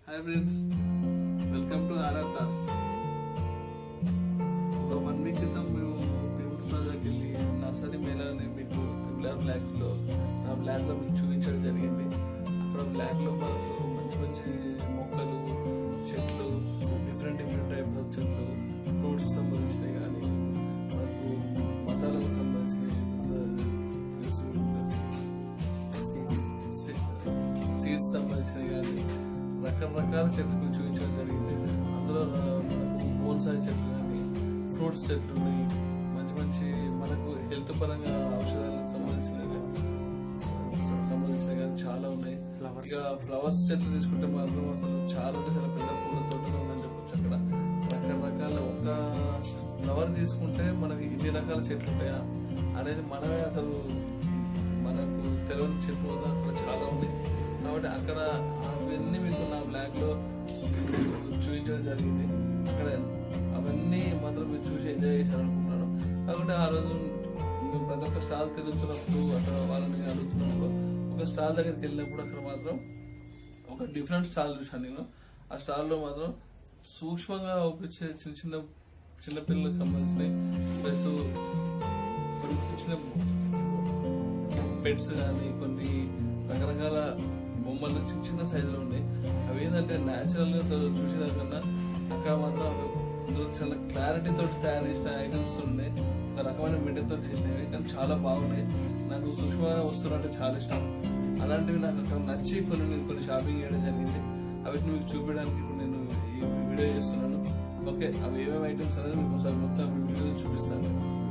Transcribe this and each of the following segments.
Hi friends welcome to RR టార్స్ ఒక one week క్రితం మేము పీపుల్స్ ప్లాజాకి వెళ్ళి నర్సరీ మేళాని మీకు త్రిబులర్ బ్లాక్స్ లో నా బ్లాక్ లో మీకు చూపించడం జరిగింది అక్కడ బ్లాక్ లో అసలు మంచి మంచి మొక్కలు చెట్లు డిఫరెంట్ డిఫరెంట్ టైప్ ఆఫ్ చెట్లు ఫ్రూట్స్ సంబంధించినవి కానీ మనకు మసాలాలకు సంబంధించినవి సీడ్స్ సంబంధించినవి కానీ రకరకాల చెట్లు మీకు చూపించడం జరిగింది అందులో ర- మనకు బోన్సాయి చెట్లు కానీ ఫ్రూట్స్ చెట్లు ఉన్నాయి మంచి మంచి మనకు హెల్త్ పరంగా ఔషధాలకు సంబంధించినవి కానీ స- సంబంధించినవి కానీ చాలా ఉన్నాయి ఇక ఫ్లవర్స్ చెట్లు తీసుకుంటే మాత్రం అసలు చాలా అంటే చాలా పెద్ద పూల తోటలు ఉందని చెప్పొచ్చు అక్కడ రకరకాల ఒక ఫ్లవర్ తీసుకుంటే మనకి ఇన్ని రకాల చెట్లు ఉంటాయా అనేది మనమే అసలు మనకు తెలియని చెట్లు కూడా అక్కడ చాలా ఉన్నాయి కాబట్టి అక్కడ అవన్నీ మీకు నా బ్లాగ్ లో చూపించడం జరిగింది అక్కడ అవన్నీ మాత్రం మీరు చూసి ఎంజాయ్ చేశారు అనుకుంటున్నాను కాబట్టి ఆ రోజు మేము ప్రతి ఒక్క స్టాల్ తిరుగుతున్నప్పుడు అక్కడ వాళ్ళని అడుగుతున్నప్పుడు ఒక స్టాల్ దగ్గరికి వెళ్ళినప్పుడు అక్కడ మాత్రం ఒక డిఫరెంట్ స్టాల్ చూశాను నేను ఆ స్టాల్లో మాత్రం సూక్ష్మంగా ఒప్పించే చిన్న చిన్న చిన్న పిల్లలకు సంబంధించినవి ప్లస్ కొన్ని చిన్న చిన్న పెట్స్ కానీ కొన్ని రకరకాల బొమ్మలు చిన్న చిన్న సైజులో ఉన్నాయి అవి ఏంటంటే న్యాచురల్ గా తో- చూసిన కన్నా అక్కడ మాత్రం అవి అందులో చాలా క్లారిటీ తోటి తయారు చేసిన ఐటమ్స్ ఉన్నాయి ఒక రకమైన మెటీరియల్ తోటి చేసినవి కానీ చాలా బాగున్నాయి నాకు సూక్ష్మమైన వస్తువులు అంటే చాలా ఇష్టం అలాంటివి నాకు అక్కడ నచ్చి కొన్ని నేను కొన్ని షాపింగ్ చేయడం జరిగింది అవి మీకు చూపించడానికి ఇప్పుడు నేను ఈ వీడియో చేస్తున్నాను ఓకే అవి ఏమేమి ఐటమ్స్ అనేది మీకు ఒకసారి మొత్తం ఈ వీడియోలో చూపిస్తాను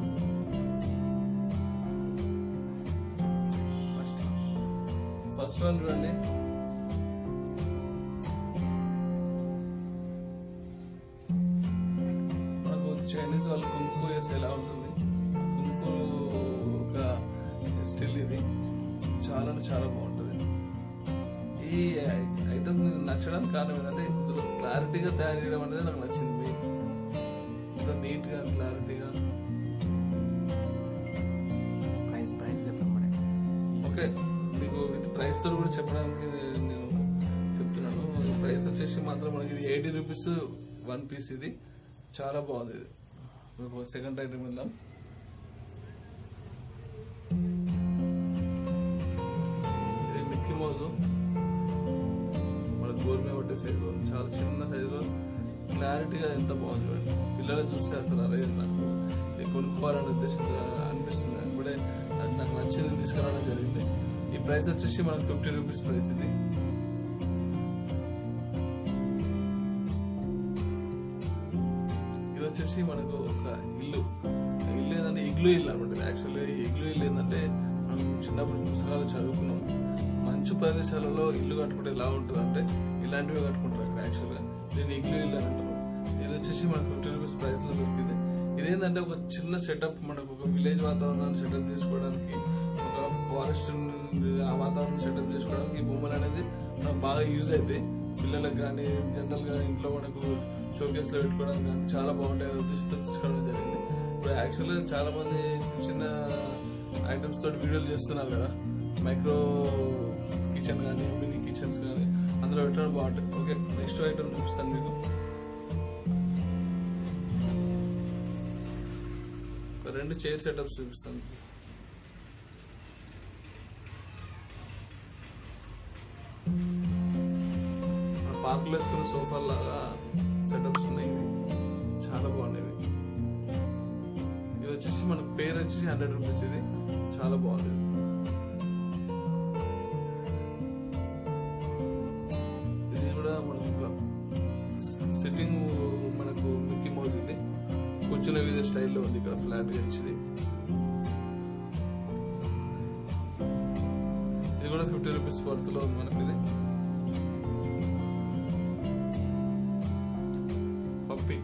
ఫస్ట్ ఫస్ట్ వన్ చూడండి నాకు చైనీస్ వాళ్ళు కుంఫు చేస్తే ఎలా ఉంటుంది కుంఫు ఒక స్టిల్ ఇది చాలా అంటే చాలా బాగుంటుంది ఈ ఐటమ్ నచ్చడానికి కారణం ఏంటంటే ఇందులో క్లారిటీగా తయారు చేయడం అనేది నాకు నచ్చింది మెయిన్ ఇంత నీట్ గా క్లారిటీగా ప్రైస్ ప్రైస్ చెప్పండి మరి ఓకే మీకు విత్ ప్రైస్ తో కూడా చెప్పడానికి నేను చెప్తున్నాను ఈ ప్రైస్ వచ్చేసి మాత్రం మనకి ఇది ఎయిటీ రూపీస్ వన్ పీస్ ఇది చాలా బాగుంది ఇది మీకు సెకండ్ ఐటమ్ వెళ్దాం ఇది మిక్కీ మౌజ్ మన గోర్మే ఒకటే సైజు చాలా చిన్న సైజులో క్లారిటీగా ఎంత బాగుంది చూడండి పిల్లలు చూస్తే అసలు అదే నాకు ఇది కొనుక్కోవాలనే ఉద్దేశంతో అనిపిస్తుంది అప్పుడే అది నాకు నచ్చింది తీసుకురావడం జరిగింది ఈ ప్రైస్ వచ్చేసి మనకు ఫిఫ్టీ రూపీస్ ప్రైస్ ఇది ఇది వచ్చేసి మనకు ఒక ఇల్లు ఇల్లు ఏంటంటే ఇగ్లు ఇల్లు అనమాట యాక్చువల్లీ ఇగ్లు ఇల్లు ఏంటంటే మనం చిన్నప్పుడు పుస్తకాలు చదువుకున్నాం మంచు ప్రదేశాలలో ఇల్లు కట్టుకుంటే ఎలా ఉంటుంది అంటే ఇలాంటివి కట్టుకుంటారు అక్కడ యాక్చువల్గా దీన్ని ఇగ్లు ఇల్లు అని అంటారు ఇది వచ్చేసి మనకు ఫిఫ్టీ రూపీస్ ప్రైస్ లో దొరికింది ఇదేంటంటే ఒక చిన్న సెటప్ మనకు ఒక విలేజ్ వాతావరణాన్ని సెటప్ చేసుకోవడానికి ఒక ఫారెస్ట్ ఆ వాతావరణం సెటప్ చేసుకోవడానికి ఈ బొమ్మలు అనేది మనకు బాగా యూజ్ అవుతాయి పిల్లలకు కానీ జనరల్ గా ఇంట్లో మనకు షోకేస్ లో పెట్టుకోవడానికి కానీ చాలా బాగుంటాయి అనే ఉద్దేశంతో తీసుకోవడం జరిగింది ఇప్పుడు యాక్చువల్గా చాలా మంది చిన్న చిన్న ఐటమ్స్ తోటి వీడియోలు చేస్తున్నారు కదా మైక్రో కిచెన్ కానీ మినీ కిచెన్స్ కానీ అందులో పెట్టడం బాగుంటుంది ఓకే నెక్స్ట్ ఐటమ్ చూపిస్తాను మీకు ఒక రెండు చైర్ సెటప్స్ చూపిస్తాను మన పార్కులో వేసుకున్న సోఫా లాగా సెటప్స్ ఉన్నాయి ఇవి. చాలా బాగున్నాయి ఇవి. ఇది వచ్చేసి మన పేరు వచ్చేసి హండ్రెడ్ రూపీస్ ఇది చాలా బాగుంది ఇది. ఇది కూడా మనకు ఒక సిట్టింగ్ మనకు మిక్కీ మౌజ్ ఇది కూర్చునే విధ స్టైల్లో ఉంది ఇక్కడ ఫ్లాట్ గా ఇచ్చింది ఇది కూడా ఫిఫ్టీ రూపీస్ వర్త్ లో ఉంది మనకి ఇది పప్పి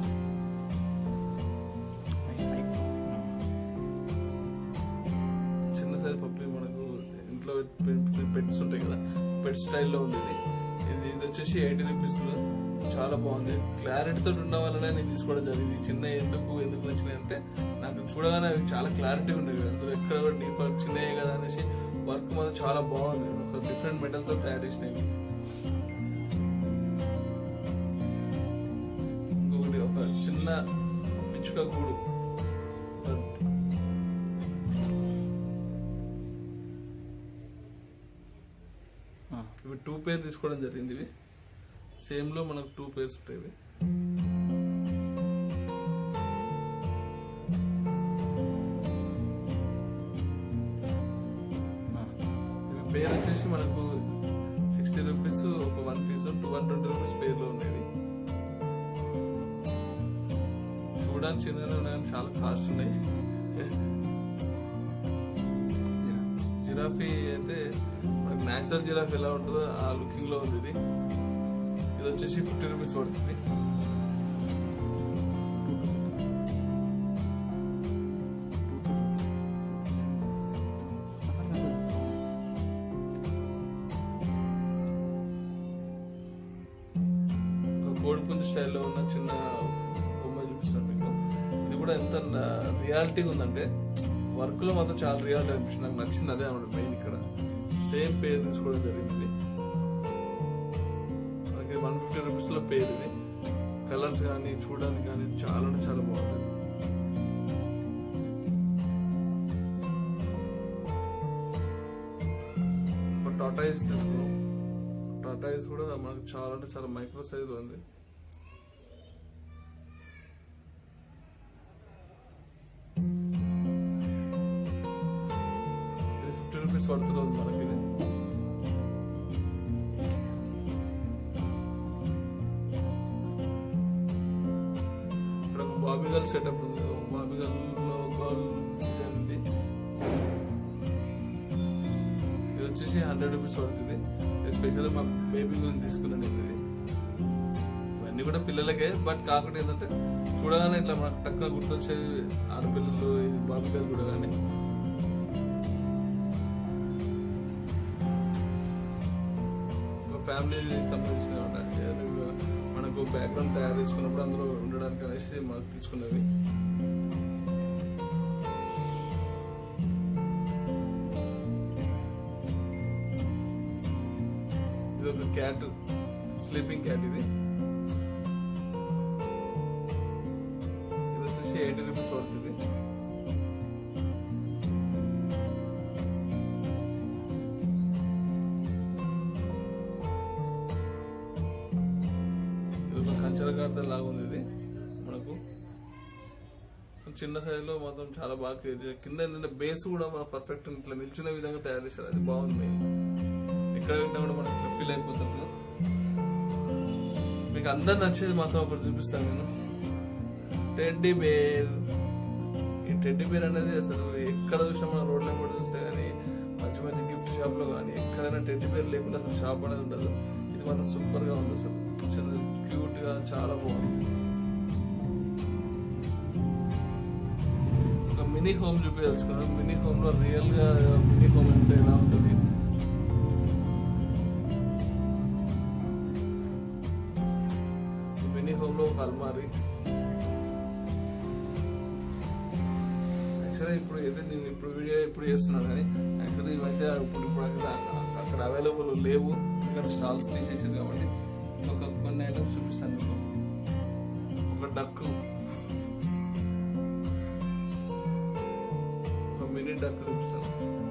చిన్న సైజ్ పప్పి మనకు ఇంట్లో పెట్స్ ఉంటాయి కదా పెట్ స్టైల్లో ఉంది ఇది ఇది ఇది వచ్చేసి ఎయిటీ రూపీస్ లో చాలా బాగుంది క్లారిటీ తోటి ఉన్న వల్లనే నేను తీసుకోవడం జరిగింది ఈ చిన్న ఎందుకు ఎందుకు నచ్చినాయి అంటే నాకు చూడగానే అవి చాలా క్లారిటీ ఉండేవి అందులో ఎక్కడ కూడా డీఫాల్ట్ చిన్నవి కదా అనేసి వర్క్ మాత్రం చాలా బాగుంది ఒక డిఫరెంట్ మెటల్ తో తయారు చేసినవి పిచ్చుక గూడు ఇవి టూ పేర్ తీసుకోవడం జరిగింది ఇవి సేమ్ లో మనకు టూ పేర్స్ ఉంటాయి ఇవి. ఇవి పేరు వచ్చేసి మనకు సిక్స్టీ రూపీస్ ఒక one piece two one twenty rupees పేర్లో ఉండేవి చూడడానికి చిన్నగా ఉన్నాయి కానీ చాలా కాస్ట్ ఉన్నాయి జిరాఫీ అయితే మనకి నేచురల్ జిరాఫీ ఎలా ఉంటుందో ఆ లుకింగ్ లో ఉంది ఇది ఇది వచ్చేసి ఫిఫ్టీ రూపీస్ పడుతుంది ఒక కోడిపుంజు స్టైల్లో ఉన్న చిన్న బొమ్మ చూపిస్తాను మీకు ఇది కూడా ఎంత రియాలిటీ ఉందంటే వర్క్ లో మాత్రం చాలా రియాలిటీ అనిపిస్తుంది నాకు నచ్చింది అదే అన్నమాట మెయిన్ ఇక్కడ సేమ్ పేరు తీసుకోవడం జరిగింది మనకి వన్ ఫిఫ్టీ రూపీస్ లో పేరు ఇది కలర్స్ కానీ చూడడానికి కానీ చాలా అంటే చాలా బాగుంది ఒక టాటాయిస్ తీసుకున్నాం టాటాయిస్ కూడా మనకు చాలా అంటే చాలా మైక్రో సైజ్ ఉంది ఇది ఫిఫ్టీ రూపీస్ పడుతుంది మనకి ఇది ఇక్కడ ఒక బాబిగల్ సెటప్ ఉంది ఒక బాబిగల్ లో గర్ల్ డిజైన్ ఉంది ఇది వచ్చేసి హండ్రెడ్ రూపీస్ పడుతుంది ఇది స్పెషల్ మా బేబీ గురించి తీసుకున్నాను ఇది ఇవన్నీ కూడా పిల్లలకే బట్ కాకుండా ఏంటంటే చూడగానే ఇట్లా మనకు టక్కున గుర్తొచ్చేది ఆడపిల్లలు ఈ బాబిగల్ కూడా కానీ ఒక ఫ్యామిలీ సంబంధించిన మనకు బ్యాక్గ్రౌండ్ తయారు చేసుకున్నప్పుడు అందులో ఉండడానికి అనేసి మనకు తీసుకున్నవి ఇది ఒక క్యాట్ స్లీపింగ్ క్యాట్ ఇది ఇది వచ్చేసి ఎయిటీ రూపీస్ పడుతుంది ఇది ఒక కంచెల గార్డెన్ లాగా ఉంది ఇది మనకు చిన్న సైజ్ లో మాత్రం చాలా బాగా క్రియేట్ చేశారు కింద ఏంటంటే బేస్ కూడా మన పర్ఫెక్ట్ ఇట్లా నిల్చునే విధంగా తయారు చేశారు అది బాగుంది ఎక్కడ విన్నా కూడా మనకి ఇట్లా ఫీల్ అయిపోతుంది మీకు అందరు నచ్చేది మాత్రం ఒకటి చూపిస్తాను నేను టెడ్డీ బేర్ ఈ టెడ్డీ బేర్ అనేది అసలు ఎక్కడ చూసినా మన రోడ్ల కూడా చూస్తే కానీ మంచి మంచి గిఫ్ట్ షాప్ లో కానీ ఎక్కడైనా టెడ్డీ బేర్ లేకుండా అసలు షాప్ అనేది ఉండదు ఇది మాత్రం సూపర్ గా ఉంది అసలు చాలా క్యూట్ గా చాలా బాగుంది ఒక మినీ హోమ్ చూపించదలుచుకున్నాను మినీ హోమ్ లో రియల్ గా మినీ హోమ్ అంటే ఎలా ఉంటుంది మినీ హోమ్ లో ఒక అల్మారీ యాక్చువల్గా ఇప్పుడు ఏదో నేను ఇప్పుడు వీడియో ఇప్పుడు చేస్తున్నాను కానీ యాక్చువల్లీ ఇవైతే ఇప్పుడు ఇప్పుడు అక్కడ అక్కడ అవైలబుల్ లేవు ఇక్కడ స్టాల్స్ తీసేసారు కాబట్టి ఒక కొన్ని ఐటమ్స్ చూపిస్తాను మీకు ఒక డక్ ఒక మినీ డక్ చూపిస్తాను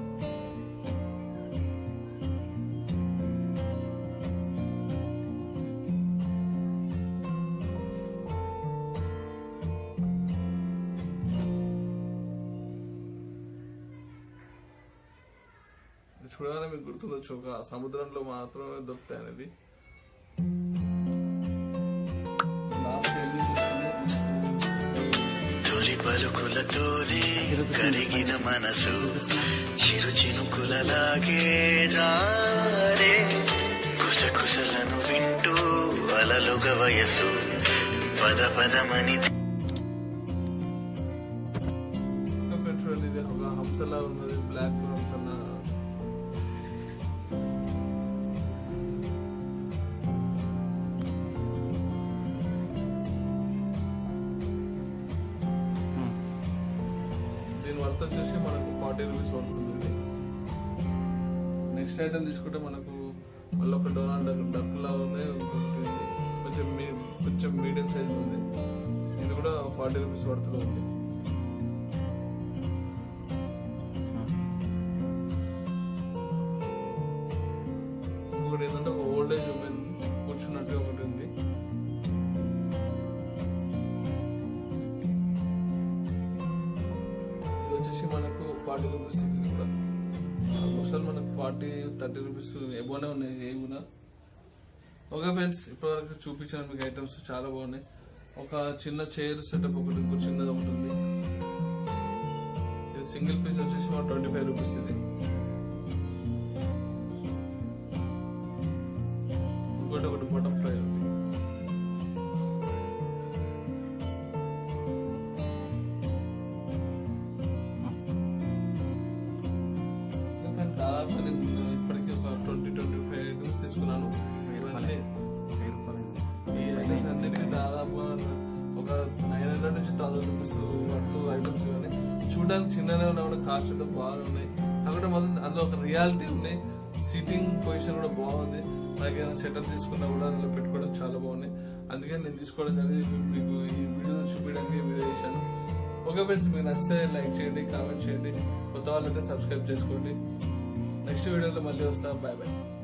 ఇది చూడగానే మీకు గుర్తుండొచ్చు ఒక సముద్రంలో మాత్రమే దొరుకుతాయి అనేది లాస్ట్ ఏం చూపిస్తుంది? తొలి పలుకులతోనే కరిగిన మనసు చిరు చినుకులలాగే జారే కుసకుసలను వింటూ అలలుగ వయసు పద పదమని ఇంకా ఫ్రెండ్స్ చూడండి ఇది ఒక హంసలా ఉన్నది బ్లాక్ హంసలా దీని వర్త్ వచ్చేసి మనకు ఫార్టీ రూపీస్ పడుతుంది ఇది నెక్స్ట్ ఐటమ్ తీసుకుంటే మనకు మళ్ళీ ఒక డొనాల్డ్ డక్ డక్ లా ఉంది ఇంకొకటి కొంచెం మీ- కొంచెం మీడియం సైజ్ ఉంది ఇది కూడా ఫార్టీ రూపీస్ పడుతుంది ఉంది ఇంకొకటి ఏంటంటే ఒక ఓల్డ్ ఏజ్ ఉమెన్ కూర్చున్నట్టుగా ఒకటి ఉంది ఇది వచ్చేసి మనకు ఫార్టీ రూపీస్ ఇది కూడా ఆల్మోస్ట్ ఆల్ మనకు ఫార్టీ థర్టీ రూపీస్ ఎబోనే ఉన్నాయి ఏ కూడా ఓకే ఫ్రెండ్స్ ఇప్పటివరకు చూపించాను మీకు ఐటమ్స్ చాలా బాగున్నాయి ఒక చిన్న చైర్ సెటప్ ఒకటి ఇంకో చిన్నది ఒకటి ఉంది ఇది సింగిల్ పీస్ వచ్చేసి మన ట్వంటీ ఫైవ్ రూపీస్ ఇది ఇంకోటి ఒకటి బటన్ ఫ్రై ఉంది ఇంకా దాదాపు నేను ఇప్పటికీ ఒక ట్వంటీ ట్వంటీ ఫైవ్ ఐటమ్స్ తీసుకున్నాను ఇవన్నీ వెయ్యి రూపాయలు ఈ ఐటమ్స్ అన్నిటికీ దాదాపు ఒక నైన్ హండ్రెడ్ నుంచి థౌసండ్ రూపీస్ పడుతూ ఐటమ్స్ ఇవన్నీ చూడడానికి చిన్నగా ఉన్నా కూడా కాస్ట్ అయితే బాగున్నాయి కాకపోతే మొదలు అందులో ఒక రియాలిటీ ఉన్నాయి సిట్టింగ్ పొజిషన్ కూడా బాగుంది నాకు ఏదైనా సెటప్ తీసుకున్నా కూడా అందులో పెట్టుకోవడం చాలా బాగున్నాయి అందుకే నేను తీసుకోవడం జరిగింది మీకు ఈ వీడియో చూపించడానికి ఈ వీడియో చేశాను ఓకే ఫ్రెండ్స్ మీకు నచ్చితే లైక్ చేయండి కామెంట్ చేయండి కొత్త వాళ్ళైతే సబ్స్క్రైబ్ చేసుకోండి నెక్స్ట్ వీడియోలో మళ్ళీ వస్తా బాయ్ బాయ్